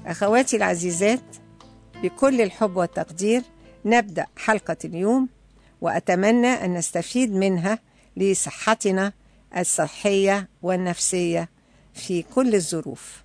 أخواتي العزيزات بكل الحب والتقدير نبدأ حلقة اليوم وأتمنى أن نستفيد منها لصحتنا الصحية والنفسية في كل الظروف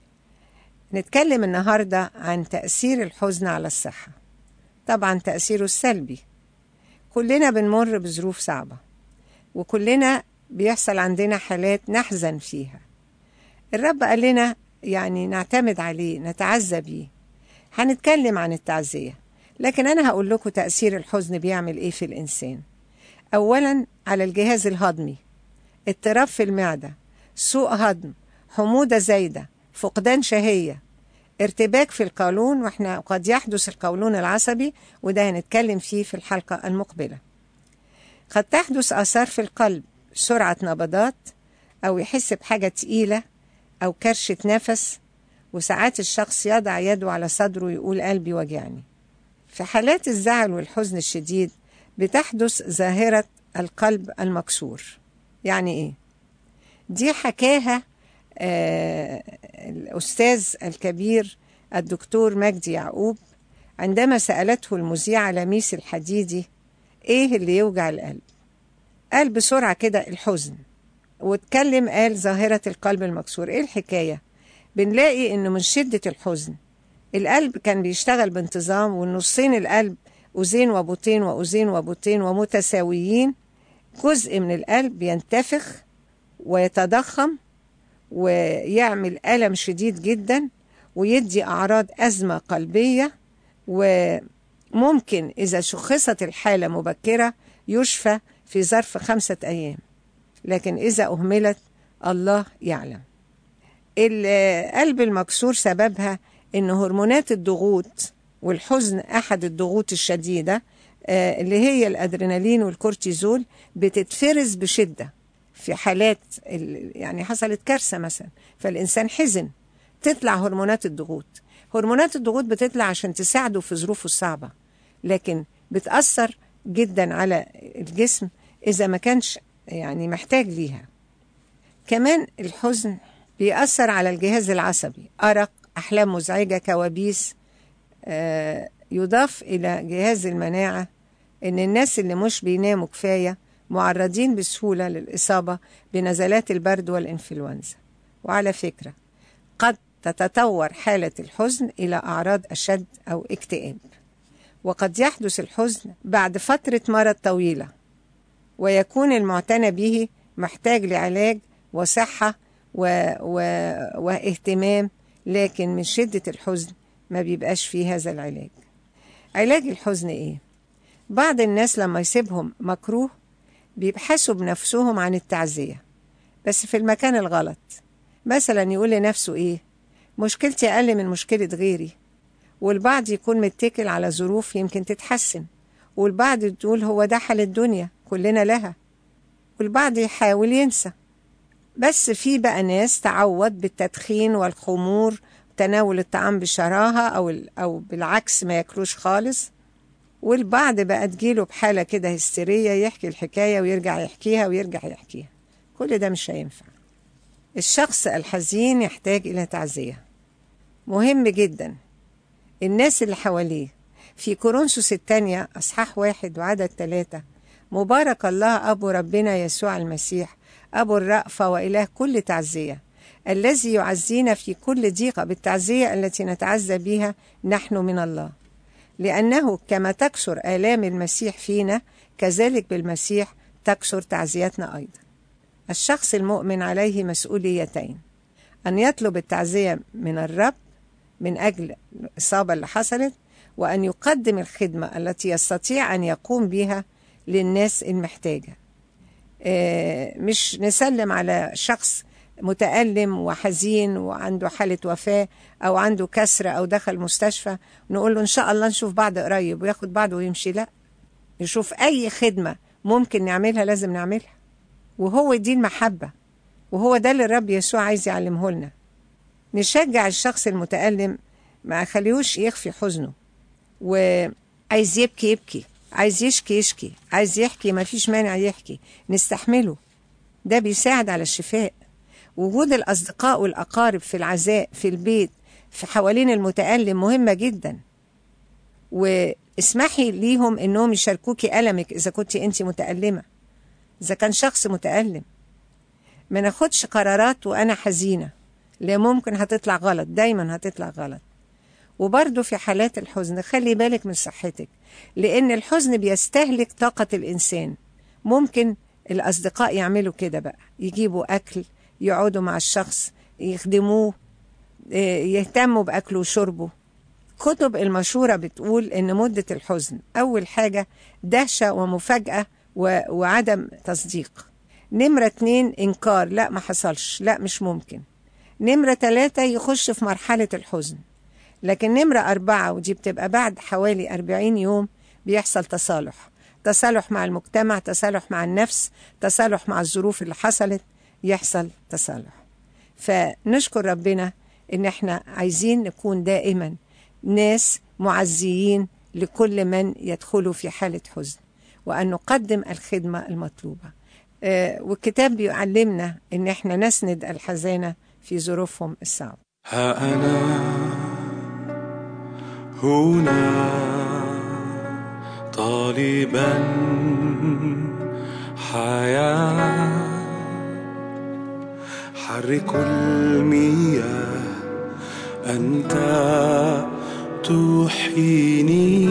نتكلم النهاردة عن تأثير الحزن على الصحة طبعا تأثيره السلبي كلنا بنمر بظروف صعبة وكلنا بيحصل عندنا حالات نحزن فيها الرب قال لنا يعني نعتمد عليه نتعزى بيه هنتكلم عن التعزية لكن أنا هقول لكم تأثير الحزن بيعمل إيه في الإنسان أولا على الجهاز الهضمي اضطراب في المعدة سوء هضم حموضة زايدة فقدان شهية ارتباك في القولون واحنا قد يحدث القولون العصبي وده هنتكلم فيه في الحلقة المقبلة قد تحدث آثار في القلب سرعة نبضات أو يحس بحاجة تقيلة أو كرشة نفس وساعات الشخص يضع يده على صدره ويقول قلبي وجعني في حالات الزعل والحزن الشديد بتحدث ظاهرة القلب المكسور يعني إيه؟ دي حكاها آه الأستاذ الكبير الدكتور مجدي يعقوب عندما سألته المذيعة لميس الحديدي إيه اللي يوجع القلب؟ قال بسرعة كده الحزن واتكلم قال ظاهرة القلب المكسور إيه الحكاية؟ بنلاقي إنه من شدة الحزن القلب كان بيشتغل بانتظام والنصين القلب أذين وبطين وأذين وبطين ومتساويين جزء من القلب ينتفخ ويتضخم ويعمل ألم شديد جدا ويدي أعراض أزمة قلبية وممكن إذا شخصت الحالة مبكرة يشفى في ظرف خمسة أيام لكن إذا أهملت الله يعلم القلب المكسور سببها إن هرمونات الضغوط والحزن أحد الضغوط الشديدة اللي هي الأدرينالين والكورتيزول بتتفرز بشدة في حالات يعني حصلت كارثة مثلا فالإنسان حزن تطلع هرمونات الضغوط هرمونات الضغوط بتطلع عشان تساعده في ظروفه الصعبة لكن بتأثر جدا على الجسم إذا ما كانش يعني محتاج ليها كمان الحزن بيأثر على الجهاز العصبي أرق أحلام مزعجة كوابيس آه يضاف إلى جهاز المناعة إن الناس اللي مش بيناموا كفاية معرضين بسهولة للإصابة بنزلات البرد والإنفلونزا وعلى فكرة قد تتطور حالة الحزن إلى أعراض أشد أو اكتئاب وقد يحدث الحزن بعد فترة مرض طويلة ويكون المعتنى به محتاج لعلاج وصحة و... و... واهتمام لكن من شدة الحزن ما بيبقاش فيه هذا العلاج علاج الحزن ايه بعض الناس لما يسيبهم مكروه بيبحثوا بنفسهم عن التعزية بس في المكان الغلط مثلا يقول لنفسه ايه مشكلتي أقل من مشكلة غيري والبعض يكون متكل على ظروف يمكن تتحسن والبعض تقول هو ده حال الدنيا كلنا لها والبعض يحاول ينسى بس في بقى ناس تعود بالتدخين والخمور تناول الطعام بشراهة أو أو بالعكس ما ياكلوش خالص والبعض بقى تجيله بحالة كده هستيرية يحكي الحكاية ويرجع يحكيها ويرجع يحكيها كل ده مش هينفع الشخص الحزين يحتاج إلى تعزية مهم جدا الناس اللي حواليه في كورنثوس الثانية أصحاح واحد وعدد ثلاثة مبارك الله أبو ربنا يسوع المسيح أبو الرأفة وإله كل تعزية الذي يعزينا في كل ضيقة بالتعزية التي نتعزى بها نحن من الله لأنه كما تكسر آلام المسيح فينا كذلك بالمسيح تكسر تعزيتنا أيضا الشخص المؤمن عليه مسؤوليتين أن يطلب التعزية من الرب من أجل الإصابة اللي حصلت وأن يقدم الخدمة التي يستطيع أن يقوم بها للناس المحتاجة مش نسلم على شخص متألم وحزين وعنده حالة وفاة أو عنده كسر أو دخل مستشفى نقول له إن شاء الله نشوف بعض قريب وياخد بعضه ويمشي لا نشوف أي خدمة ممكن نعملها لازم نعملها وهو دي المحبة وهو ده اللي الرب يسوع عايز يعلمه لنا نشجع الشخص المتألم ما خليهوش يخفي حزنه وعايز يبكي يبكي عايز يشكي يشكي عايز يحكي ما فيش مانع يحكي نستحمله ده بيساعد على الشفاء وجود الأصدقاء والأقارب في العزاء في البيت في حوالين المتألم مهمة جدا واسمحي ليهم انهم يشاركوكي ألمك إذا كنت أنت متألمة إذا كان شخص متألم ما ناخدش قرارات وأنا حزينة لا ممكن هتطلع غلط دايما هتطلع غلط وبرضه في حالات الحزن خلي بالك من صحتك لأن الحزن بيستهلك طاقة الإنسان ممكن الأصدقاء يعملوا كده بقى يجيبوا أكل يقعدوا مع الشخص يخدموه يهتموا بأكله وشربه كتب المشورة بتقول إن مدة الحزن أول حاجة دهشة ومفاجأة وعدم تصديق نمرة اتنين إنكار لا ما حصلش لا مش ممكن نمرة تلاتة يخش في مرحلة الحزن لكن نمرة أربعة ودي بتبقى بعد حوالي أربعين يوم بيحصل تصالح تصالح مع المجتمع تصالح مع النفس تصالح مع الظروف اللي حصلت يحصل تصالح فنشكر ربنا ان احنا عايزين نكون دائما ناس معزيين لكل من يدخلوا في حالة حزن وأن نقدم الخدمة المطلوبة آه والكتاب بيعلمنا ان احنا نسند الحزانة في ظروفهم الصعبة ها أنا هنا طالبا حياة حرك المياه أنت تحييني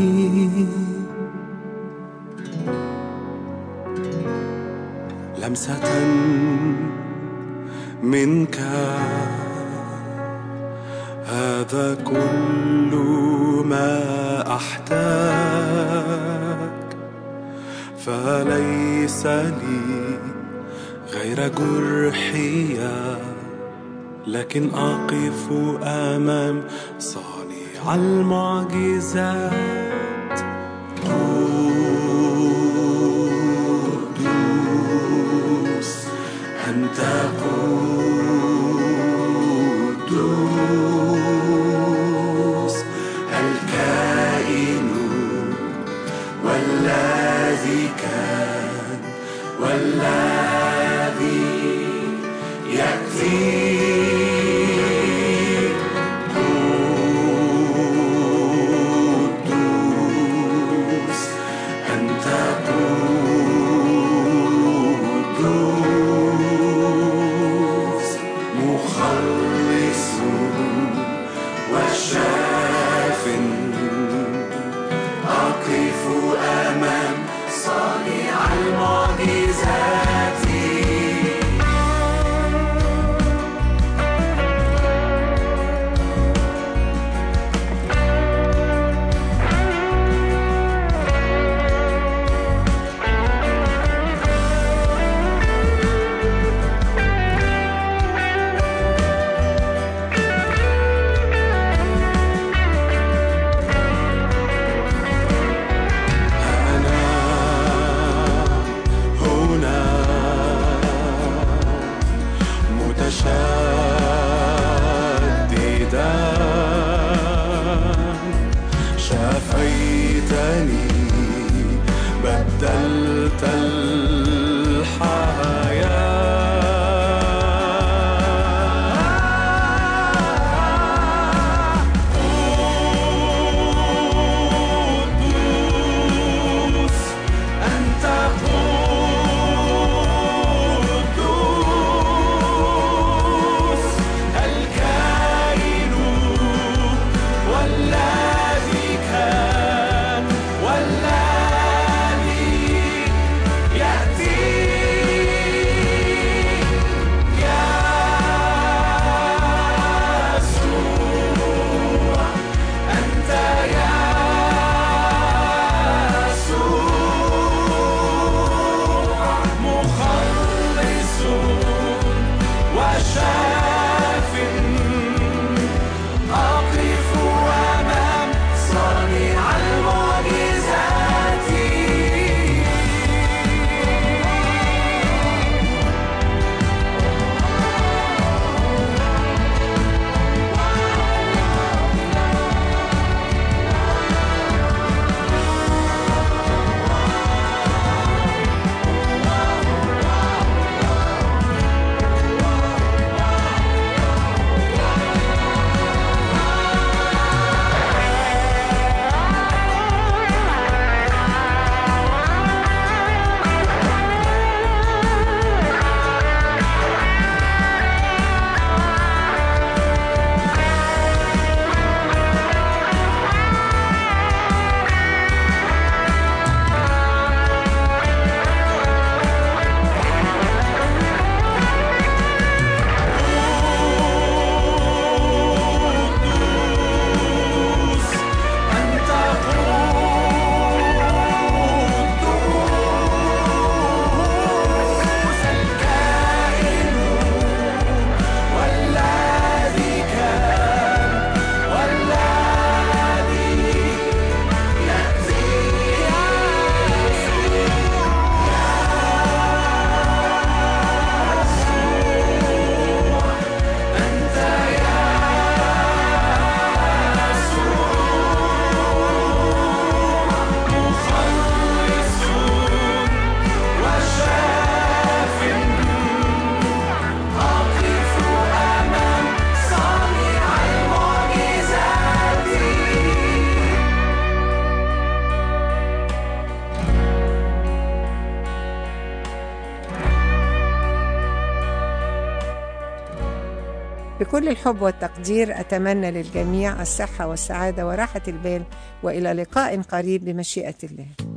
لمسة منك هذا كل ما أحتاج فليس لي غير جرحية لكن أقف أمام صانع المعجزات قدوس أنت قدوس الكائن والذي كان والذي يأتي قدوس أنت بكل الحب والتقدير أتمنى للجميع الصحة والسعادة وراحة البال وإلى لقاء قريب بمشيئة الله